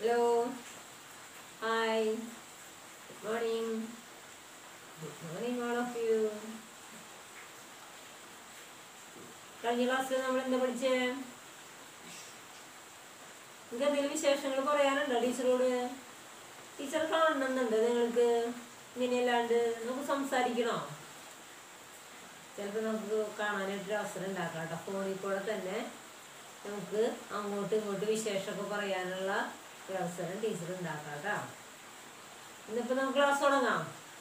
Hello hi good morning good morning all of you കഴിഞ്ഞ ക്ലാസ്സിൽ നമ്മൾ എന്താ പഠിച്ചേ നിങ്ങൾക്ക് എന്തെങ്കിലും വിശേഷങ്ങൾ പറയാനുണ്ടോ ടീച്ചറോട് ടീച്ചർ കാണണമെന്നുണ്ടോ നിങ്ങൾക്ക് ഇങ്ങനെയല്ലാണ്ട് നമുക്ക് സംസാരിക്കണോ ചിലപ്പോൾ നമുക്ക് കാണാനായിട്ടൊരു അവസരം ഉണ്ടാക്കാം കേട്ടോ ഫോണിൽ കൂടെ തന്നെ നമുക്ക് അങ്ങോട്ടും ഇങ്ങോട്ടും വിശേഷമൊക്കെ പറയാനുള്ള ഒരു അവസരം ടീച്ചർ ഉണ്ടാക്കാം കേട്ടോ ഇന്നിപ്പോൾ നമുക്ക് ക്ലാസ് തുടങ്ങാം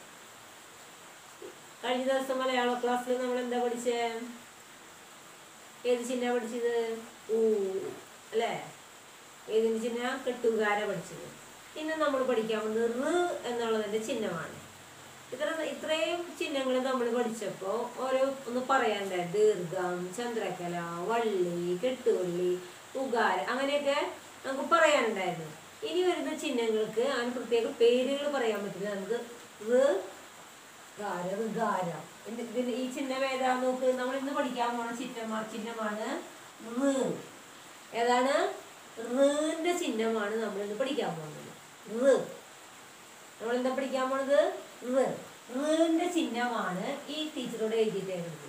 കഴിഞ്ഞ ദിവസം മലയാള ക്ലാസ്സിൽ നമ്മൾ എന്താ പഠിച്ചേ ഏത് ചിഹ്ന പഠിച്ചത് ഊ അല്ലേ ഏതിന് ചിഹ്ന കെട്ടുകാര പഠിച്ചത് ഇന്ന് നമ്മൾ പഠിക്കാൻ പോകുന്നത് റ് എന്നുള്ളതിന്റെ ചിഹ്നമാണ് ഇത്ര ഇത്രയും ചിഹ്നങ്ങൾ നമ്മൾ പഠിച്ചപ്പോൾ ഓരോ ഒന്ന് പറയാനുണ്ട് ദീർഘം ചന്ദ്രകല വള്ളി കെട്ടുവള്ളി ഉകാര അങ്ങനെയൊക്കെ നമുക്ക് പറയാനുണ്ടായിരുന്നു ഇനി വരുന്ന ചിഹ്നങ്ങൾക്ക് അതിന് പ്രത്യേക പേരുകൾ പറയാൻ പറ്റില്ല നമുക്ക് റ് ഗാര ഋഗാര എന്ത് ഇതിന് ഈ ചിഹ്നം ഏതാ നോക്ക് നമ്മൾ ഇന്ന് പഠിക്കാൻ പോണ ചിഹ്നമാ ചിഹ്നമാണ് റ് ഏതാണ് റിന്റെ ചിഹ്നമാണ് നമ്മൾ ഇന്ന് പഠിക്കാൻ പോകുന്നത് റ് നമ്മൾ എന്താ പഠിക്കാൻ പോണത് റ് റിന്റെ ചിഹ്നമാണ് ഈ ടീച്ചറോട് എഴുതിയിട്ടേക്കുന്നത്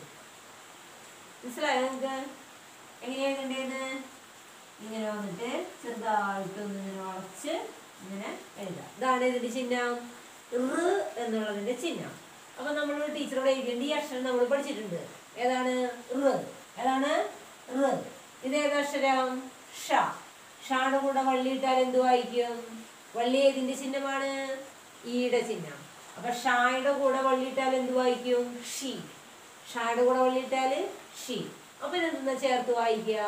മനസ്സിലായോ നിങ്ങൾക്ക് എങ്ങനെയാ എഴുതേണ്ടത് ഇങ്ങനെ വന്നിട്ട് ചെറുതായിട്ട് ഒന്ന് ഇങ്ങനെ വളച്ച് ഇങ്ങനെ എഴുതാം ഇതാണ് ഇതിന്റെ ചിഹ്നം റ് എന്നുള്ളതിന്റെ ചിഹ്നം അപ്പൊ നമ്മൾ ടീച്ചറോട് എഴുതേണ്ട ഈ അക്ഷരം നമ്മൾ പഠിച്ചിട്ടുണ്ട് ഏതാണ് റ് ഏതാണ് റ് ഇത് ഏതക്ഷരം ഷ ഷായുടെ കൂടെ വള്ളി ഇട്ടാൽ എന്ത് വായിക്കും വള്ളി ഏതിന്റെ ചിഹ്നമാണ് ഈയുടെ ചിഹ്നം അപ്പൊ ഷായുടെ കൂടെ വള്ളി ഇട്ടാൽ എന്ത് വായിക്കും ഷി ഷായുടെ കൂടെ വള്ളി ഇട്ടാല് ഷി അപ്പൊ ഇതെന്താ ചേർത്ത് വായിക്കുക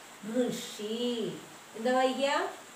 ഋഷി എന്താ വായിക്കുക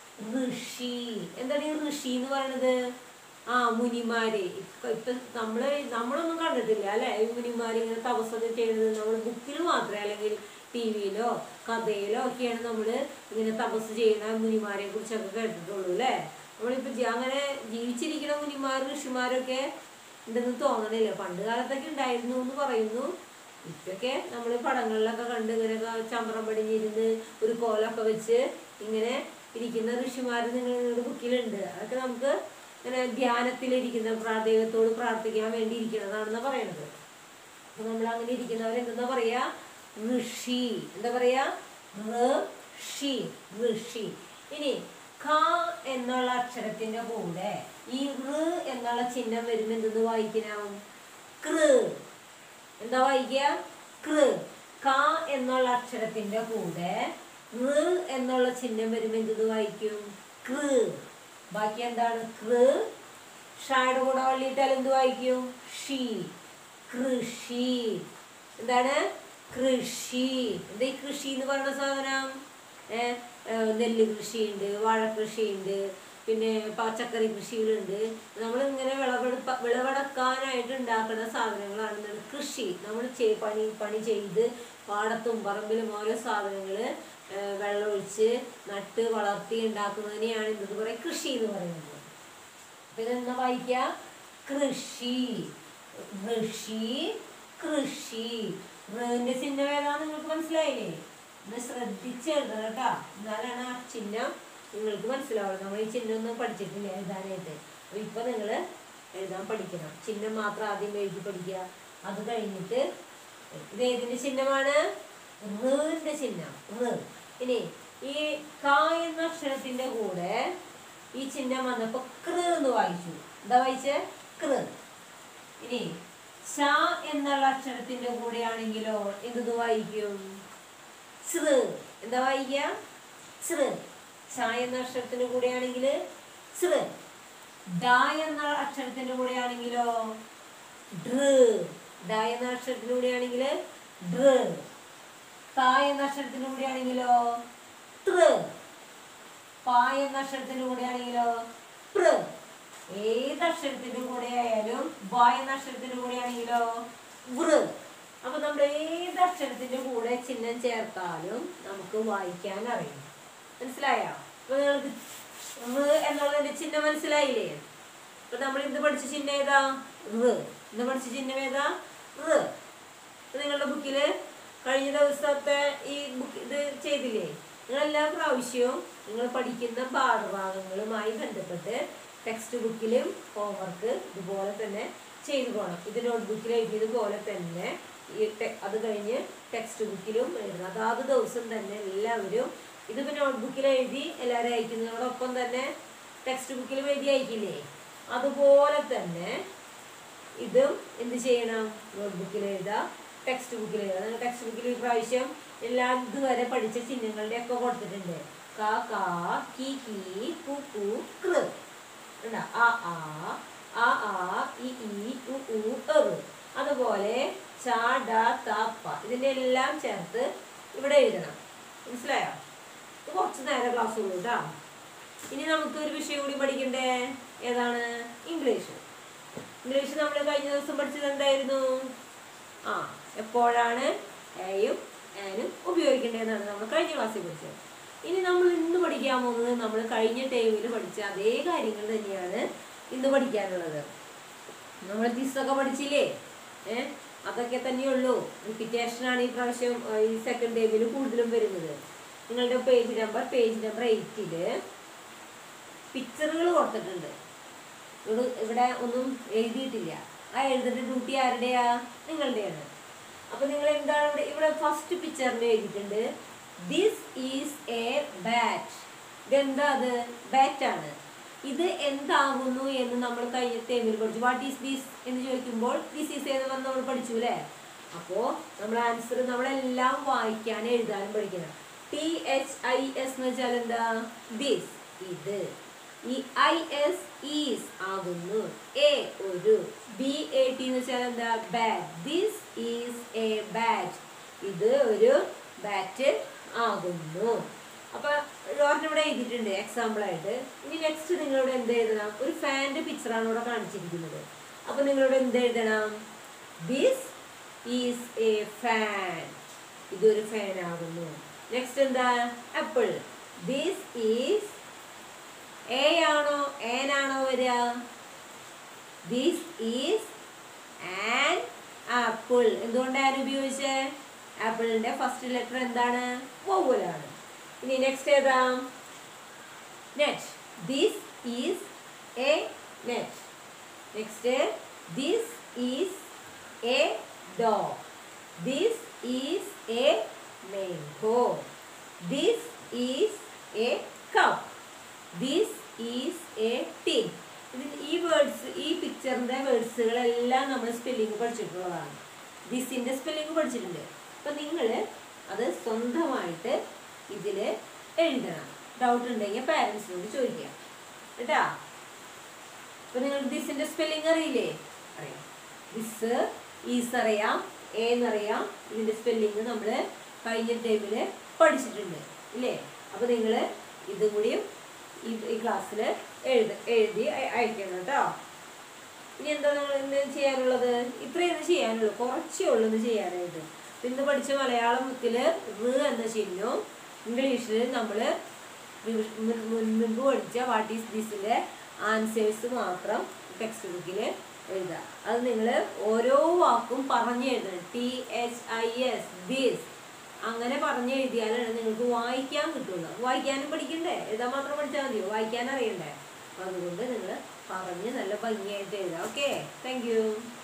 ഋഷി എന്താണ് ഈ ഋഷി എന്ന് പറയണത് ആ മുനിമാര് ഇപ്പൊ ഇപ്പൊ നമ്മള് നമ്മളൊന്നും കണ്ടിട്ടില്ല അല്ലെ ഈ മുനിമാര് ഇങ്ങനെ തപസ്സൊക്കെ ചെയ്യുന്നത് നമ്മൾ ബുക്കിൽ മാത്രമേ അല്ലെങ്കിൽ ടി വിയിലോ കഥയിലോ ഒക്കെയാണ് നമ്മൾ ഇങ്ങനെ തപസ് ചെയ്യുന്ന മുനിമാരെ കുറിച്ചൊക്കെ കേട്ടിട്ടുള്ളൂ അല്ലേ നമ്മളിപ്പോ ജി- അങ്ങനെ ജീവിച്ചിരിക്കുന്ന മുനിമാർ ഋഷിമാരൊക്കെ ഉണ്ടെന്ന് തോന്നണില്ല പണ്ട് കാലത്തൊക്കെ ഉണ്ടായിരുന്നു എന്ന് പറയുന്നു ഇപ്പൊക്കെ നമ്മൾ പടങ്ങളിലൊക്കെ കണ്ട് ഇങ്ങനെയൊക്കെ ചമ്രം പടിഞ്ഞിരുന്ന് ഒരു കോലൊക്കെ വെച്ച് ഇങ്ങനെ ഇരിക്കുന്ന ഋഷിമാർ നിങ്ങളുടെ ബുക്കിലുണ്ട് അതൊക്കെ നമുക്ക് ഇങ്ങനെ ധ്യാനത്തിലിരിക്കുന്ന പ്രാ- ദൈവത്തോട് പ്രാർത്ഥിക്കാൻ വേണ്ടി ഇരിക്കുന്നതാണെന്നാ പറയണത് അപ്പൊ നമ്മൾ അങ്ങനെ ഇരിക്കുന്നവർ എന്താ പറയാ ഋഷി എന്താ പറയാ ഋഷി ഋഷി ഇനി ഖ എന്നുള്ള അക്ഷരത്തിന്റെ കൂടെ ഈ ഋ എന്നുള്ള ചിഹ്നം വരുമ്പോ എന്തെന്ന് വായിക്കണം കൃ എന്താ വായിക്കുക കൃ ക എന്നുള്ള അക്ഷരത്തിന്റെ കൂടെ ഋ എന്നുള്ള ചിഹ്നം വരുമ്പോ എന്തെന്ന് വായിക്കും കൃ ബാക്കി എന്താണ് കൃ ഷായുടെ കൂടെ വള്ളിയിട്ടാൽ എന്ത് വായിക്കും ഷി കൃഷി എന്താണ് കൃഷി എന്താ ഈ കൃഷി എന്ന് പറയുന്ന സാധനം ഏ, ഏ, നെല്ല് കൃഷിയുണ്ട് വാഴ കൃഷിയുണ്ട് പിന്നെ പച്ചക്കറി കൃഷികളുണ്ട് നമ്മൾ ഇങ്ങനെ വിളവെടുപ്പ വിളവെടുക്കാനായിട്ട് ഉണ്ടാക്കുന്ന സാധനങ്ങളാണ് എന്താണ് കൃഷി നമ്മൾ ചെയ്- പണി പണി ചെയ്ത് പാടത്തും പറമ്പിലും ഓരോ സാധനങ്ങൾ വെള്ളമൊഴിച്ച് നട്ട് വളർത്തി ഉണ്ടാക്കുന്നതിനെയാണ് എന്തെന്ന് പറയുക കൃഷി എന്ന് പറയുന്നത് അപ്പൊ ഇതെന്താ വായിക്ക കൃഷി ഋഷി കൃഷി ഋന്റെ ചിഹ്നം ഏതാന്ന് നിങ്ങൾക്ക് മനസ്സിലായില്ലേ ഒന്ന് ശ്രദ്ധിച്ച് എഴുതണം കേട്ടോ എന്നാലാണ് ആ ചിഹ്നം നിങ്ങൾക്ക് മനസ്സിലാവുള്ളൂ നമ്മൾ ഈ ചിഹ്നം ഒന്നും പഠിച്ചിട്ടില്ല എഴുതാനായിട്ട് അപ്പൊ ഇപ്പൊ നിങ്ങൾ എഴുതാൻ പഠിക്കണം ചിഹ്നം മാത്രം ആദ്യം എഴുതി പഠിക്കുക അത് കഴിഞ്ഞിട്ട് ഇത് ഏതിന്റെ ചിഹ്നമാണ് ഋന്റെ ചിഹ്നം ഋ ഇനി ഈ ക എന്ന അക്ഷരത്തിന്റെ കൂടെ ഈ ചിഹ്നം വന്നപ്പോ കൃ എന്ന് വായിച്ചു എന്താ വായിച്ചേ കൃ ഇനി ശ എന്നുള്ള അക്ഷരത്തിന്റെ കൂടെയാണെങ്കിലോ എന്ത് വായിക്കും സൃ എന്താ വായിക്ക സൃ ഛ എന്ന അക്ഷരത്തിന്റെ കൂടെയാണെങ്കിൽ സൃ ഡ എന്ന അക്ഷരത്തിന്റെ കൂടെയാണെങ്കിലോ ഡൃ ഡ എന്ന അക്ഷരത്തിന്റെ കൂടെയാണെങ്കിൽ ഡൃ ത എന്ന അക്ഷരത്തിന്റെ കൂടെയാണെങ്കിലോ തൃ പ എന്ന അക്ഷരത്തിന്റെ കൂടെയാണെങ്കിലോ പ്ര ഏത് അക്ഷരത്തിന്റെ കൂടെ ആയാലും ബ എന്ന അക്ഷരത്തിന്റെ കൂടെ ആണെങ്കിലോ വൃ അപ്പൊ നമ്മൾ ഏത് അക്ഷരത്തിന്റെ കൂടെ ചിഹ്നം ചേർത്താലും നമുക്ക് വായിക്കാൻ അറിയും മനസ്സിലായോ അപ്പൊ നിങ്ങൾക്ക് ഋ എന്നുള്ളതിന്റെ ചിഹ്നം മനസ്സിലായില്ലേ അപ്പൊ നമ്മൾ ഇത് പഠിച്ച ചിഹ്നം ഏതാ ഋ ഇന്ന് പഠിച്ച ചിഹ്നം ഏതാ ഋ അപ്പൊ നിങ്ങളുടെ ബുക്കില് കഴിഞ്ഞ ദിവസത്തെ ഈ ബുക്ക് ഇത് ചെയ്തില്ലേ നിങ്ങൾ എല്ലാ പ്രാവശ്യവും നിങ്ങൾ പഠിക്കുന്ന പാഠഭാഗങ്ങളുമായി ബന്ധപ്പെട്ട് ടെക്സ്റ്റ് ബുക്കിലും ഹോംവർക്ക് ഇതുപോലെ തന്നെ ചെയ്തു പോകണം ഇത് നോട്ട്ബുക്കിൽ എഴുതിയതുപോലെ തന്നെ ഈ ടെ- അത് കഴിഞ്ഞ് ടെക്സ്റ്റ് ബുക്കിലും എഴുതണം അതാത് ദിവസം തന്നെ എല്ലാവരും ഇതിപ്പോൾ നോട്ട്ബുക്കിൽ എഴുതി എല്ലാവരും അയക്കുന്നതോടൊപ്പം തന്നെ ടെക്സ്റ്റ് ബുക്കിലും എഴുതി അയക്കില്ലേ അതുപോലെ തന്നെ ഇതും എന്ത് ചെയ്യണം നോട്ട്ബുക്കിൽ എഴുതാം ടെക്സ്റ്റ് ബുക്കിൽ എഴുതാം ടെക്സ്റ്റ് ബുക്കിൽ ഈ പ്രാവശ്യം എല്ലാ ഇതുവരെ പഠിച്ച ചിഹ്നങ്ങളുടെ ഒക്കെ കൊടുത്തിട്ടുണ്ട് ക കാ കി കി കു കു കൃ കണ്ടോ? ആ ആ ആ ആ ഇ ഈ ഉ ഉ എറ് അതുപോലെ ച ഡ ത പ ഇതിന്റെ എല്ലാം ചേർത്ത് ഇവിടെ എഴുതണം മനസ്സിലായോ ഇത് കുറച്ച് നേരം ക്ലാസ് ഉള്ളൂ കേട്ടോ ഇനി നമുക്ക് ഒരു വിഷയം കൂടി പഠിക്കണ്ടേ ഏതാണ് ഇംഗ്ലീഷ് ഇംഗ്ലീഷ് നമ്മൾ കഴിഞ്ഞ ദിവസം പഠിച്ചത് എന്തായിരുന്നു ആ എപ്പോഴാണ് എയും ആനും ഉപയോഗിക്കേണ്ടതെന്നാണ് നമ്മൾ കഴിഞ്ഞ ക്ലാസ്സിൽ പഠിച്ചത് ഇനി നമ്മൾ ഇന്ന് പഠിക്കാൻ പോകുന്നത് നമ്മൾ കഴിഞ്ഞ ടൈമിൽ പഠിച്ച അതേ കാര്യങ്ങൾ തന്നെയാണ് ഇന്ന് പഠിക്കാനുള്ളത് നമ്മൾ ദിസ്സൊക്കെ പഠിച്ചില്ലേ ഏ അതൊക്കെ തന്നെയുള്ളൂ റിപ്പിറ്റേഷനാണ് ഈ പ്രാവശ്യം ആ, ഈ സെക്കൻഡ് ടൈമിൽ കൂടുതലും വരുന്നത് നിങ്ങളുടെ പേജ് നമ്പർ പേജ് നമ്പർ എയ്റ്റില് പിക്ചറുകൾ കൊടുത്തിട്ടുണ്ട് ഇവിടെ ഇവിടെ ഒന്നും എഴുതിയിട്ടില്ല ആ എഴുതേണ്ട ഡ്യൂട്ടി ആരുടെയാ നിങ്ങളുടെയാണ് അപ്പൊ നിങ്ങൾ എന്താണ് ഇവിടെ ഇവിടെ ഫസ്റ്റ് പിക്ചറിൽ എഴുതിയിട്ടുണ്ട് ദിസ് ഈസ് എ ബാറ്റ് ഇതെന്താ അത് ബാറ്റ് ആണ് ഇത് എന്താകുന്നു എന്ന് നമ്മൾ കഴിഞ്ഞ ടൈമിൽ പഠിച്ചു വാട്ട് ഈസ് ദിസ് എന്ന് ചോദിക്കുമ്പോൾ ദിസ് ഈസ് എന്ന് വന്ന് നമ്മൾ പഠിച്ചു അല്ലേ അപ്പോ നമ്മൾ ആൻസർ നമ്മളെല്ലാം വായിക്കാനും എഴുതാനും പഠിക്കണം ടി എച്ച് ഐ എസ് എന്ന് വെച്ചാൽ എന്താ ദിസ് ഇത് ഈ ഐ എസ് ഈസ് ആകുന്നു എ ഒരു ബി എ ടി എന്ന് വെച്ചാൽ എന്താ bat this is a bat ഇത് ഒരു ബാറ്റ് ആകുന്നു അപ്പൊ ഒരെണ്ണം ഇവിടെ എഴുതിയിട്ടുണ്ട് എക്സാമ്പിൾ ആയിട്ട് ഇനി നെക്സ്റ്റ് നിങ്ങളോട് എന്ത് എഴുതണം ഒരു ഫാന്റെ പിക്ചറാണ് ഇവിടെ കാണിച്ചിരിക്കുന്നത് അപ്പൊ നിങ്ങളോട് എന്ത് എഴുതണം ദിസ് ഈസ് എ ഫാൻ ഇതൊരു ഫാൻ ആകുന്നു നെക്സ്റ്റ് എന്താ ആപ്പിൾ ദിസ് ഈസ് എ ആണോ ഏൻ ആണോ വരിക ദിസ് ഈസ് ആൻ ആപ്പിൾ എന്തുകൊണ്ടാണ് ഉപയോഗിച്ചേ ആപ്പിളിന്റെ ഫസ്റ്റ് ലെറ്റർ എന്താണ് വൗവലാണ് ഇനി നെക്സ്റ്റ് ഏതാ net this is a net next this is a dog this is a mango this is a cup this is a tin ഇതിൽ ഈ വേർഡ്സ് ഈ പിക്ചറിന്റെ വേർഡ്സുകളെല്ലാം നമ്മൾ സ്പെല്ലിംഗ് പഠിച്ചിട്ടുള്ളതാണ് ദിസിന്റെ സ്പെല്ലിംഗ് പഠിച്ചിട്ടുണ്ട് അപ്പൊ നിങ്ങൾ അത് സ്വന്തമായിട്ട് ഇതിൽ എഴുതണം ഡൗട്ട് ഉണ്ടെങ്കിൽ പാരൻസിനോട് ചോദിക്കാം കേട്ടാ അപ്പൊ നിങ്ങൾ ദിസിന്റെ സ്പെല്ലിംഗ് അറിയില്ലേ അറിയാം ദിസ് ഈസ് അറിയാം എ എന്നറിയാം ഇതിന്റെ സ്പെല്ലിംഗ് നമ്മൾ കഴിഞ്ഞ ടൈമില് പഠിച്ചിട്ടുണ്ട് ഇല്ലേ അപ്പൊ നിങ്ങൾ ഇതും കൂടിയും ഈ ഈ ക്ലാസ്സിൽ എഴുത എഴുതി അയ- അയക്കണം കേട്ടോ ഇനി എന്താ നിങ്ങൾ ഇന്ന് ചെയ്യാനുള്ളത് ഇത്രയും ചെയ്യാനുള്ളൂ കുറച്ചേ ഉള്ളൂ ഇന്ന് ചെയ്യാനായിട്ട് ഇപ്പൊ ഇന്ന് പഠിച്ച മലയാളത്തില് റ് എന്ന ചിഹ്നവും ഇംഗ്ലീഷിൽ നമ്മൾ മുൻപ് പഠിച്ച വാട്ട് ഈസ് ദിസിന്റെ ആൻസേഴ്സ് മാത്രം ടെക്സ്റ്റ് ബുക്കിൽ എഴുതുക അത് നിങ്ങൾ ഓരോ വാക്കും പറഞ്ഞു എഴുതണം T H I S this അങ്ങനെ പറഞ്ഞു എഴുതിയാലാണ് നിങ്ങൾക്ക് വായിക്കാൻ കിട്ടുള്ളൂ വായിക്കാനും പഠിക്കണ്ടേ എഴുതാൻ മാത്രം പഠിച്ചാൽ മതിയോ വായിക്കാൻ അറിയണ്ടേ അപ്പൊ അതുകൊണ്ട് നിങ്ങൾ പറഞ്ഞ് നല്ല ഭംഗിയായിട്ട് എഴുതാം ഓക്കെ താങ്ക് യു